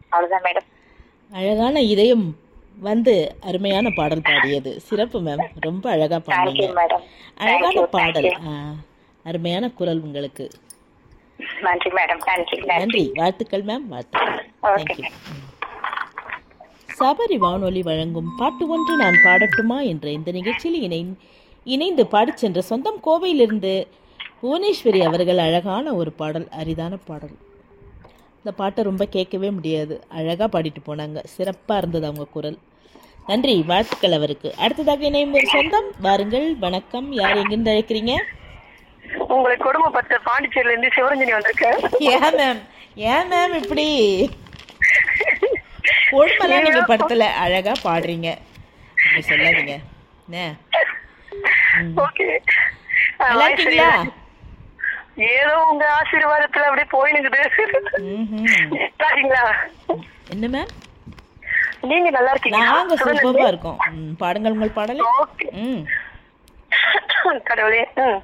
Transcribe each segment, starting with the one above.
அவ்வளவுதான் மேடம் அழகான இதயம் வந்து அருமையான பாடல் பாடியது சிறப்பு மேம் ரொம்ப அழகா தேங்க்யூ பாடுறீங்க மேடம் அழகான தேங்க்யூ பாடல் ஆ, அருமையான குரல் உங்களுக்கு நன்றி மேடம் நன்றி நன்றி நன்றி வாழ்த்துக்கள் மேம் வாழ்த்துக்கள் ஓகே தேங்க்யூ சபரி வானொலி வழங்கும் பாட்டு ஒன்று நான் பாடட்டுமா என்ற இந்த நிகழ்ச்சியில் இணை இணைந்து பாடிச் சென்ற சொந்தம் கோவையிலிருந்து புவனேஸ்வரி அவர்கள் அழகான ஒரு பாடல் அரிதான பாடல் இந்த பாட்டை ரொம்ப கேட்கவே முடியாது அழகாக பாடிட்டு போனாங்க சிறப்பாக இருந்தது அவங்க குரல் நன்றி வாழ்த்துக்கள் அவருக்கு அடுத்ததாக இணையும் ஒரு சொந்தம் வாருங்கள் வணக்கம் யார் எங்கிருந்து அழைக்கிறீங்க உங்களை குடும்பப்பட்ட பாண்டிச்சேரியில இருந்து சிவரஞ்சனி வந்திருக்கேன் ஏன் மேம் ஏன் மேம் இப்படி கொடுமைலாம் நீங்க படத்துல அழகா பாடுறீங்க அப்படி சொல்லாதீங்க என்ன ஓகே நல்லா இருக்கீங்களா ஏதோ உங்க ஆசீர்வாதத்துல அப்படியே போயினுக்குது ம்ஹும். நல்லா இருக்கீங்களா என்ன மேம் நீங்க நல்லா இருக்கீங்களா நாங்க சூப்பரா இருக்கோம் ம், பாடுங்கள் உங்கள் பாடலை ஓகே ம் கடவுளே ம்.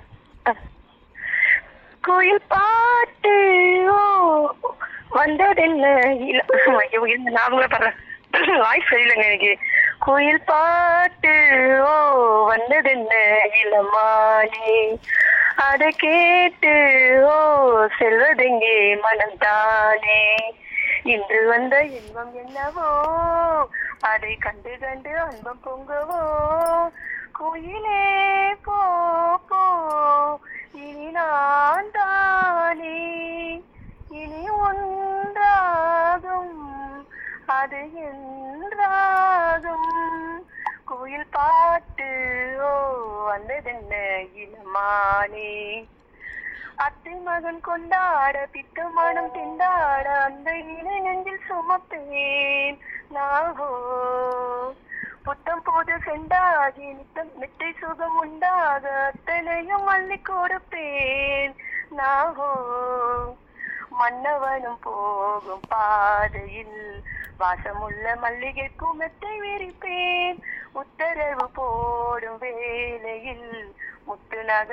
கோயில் பாட்டு ஓ வந்ததென்ன இல்ல ஐயோ இந்த ஞாபகம் படுறேன் வாய்ஸ் சரியில்லைங்க எனக்கு கோயில் பாட்டு ஓ வந்ததென்ன இளமானே அதை கேட்டு ஓ செல்வதெங்கே மனம்தானே இன்று வந்த இன்பம் என்னவோ அதை கண்டு கண்டு அன்பம் பொங்கவோ குயிலே போ போ இனி நான் தானே இனி ஒன்றாகும் அது என்றாகும் கோயில் பாட்டு ஓ வந்ததென்ன இளமானே அத்தை மகன் கொண்டாட பித்து மனம் திண்டாட அந்த இணை நெஞ்சில் சுமப்பேன் நாகோ புத்தம் போது செண்டாகி நித்தம் மெத்தை சுகம் உண்டாக அத்தனையும் அள்ளி கொடுப்பேன் நாகோ மன்னவனும் போகும் பாதையில் வாசமுள்ள மல்லிகை குமத்தை விரிப்பேன் உத்தரவு போடும் வேளையில் முத்து நகை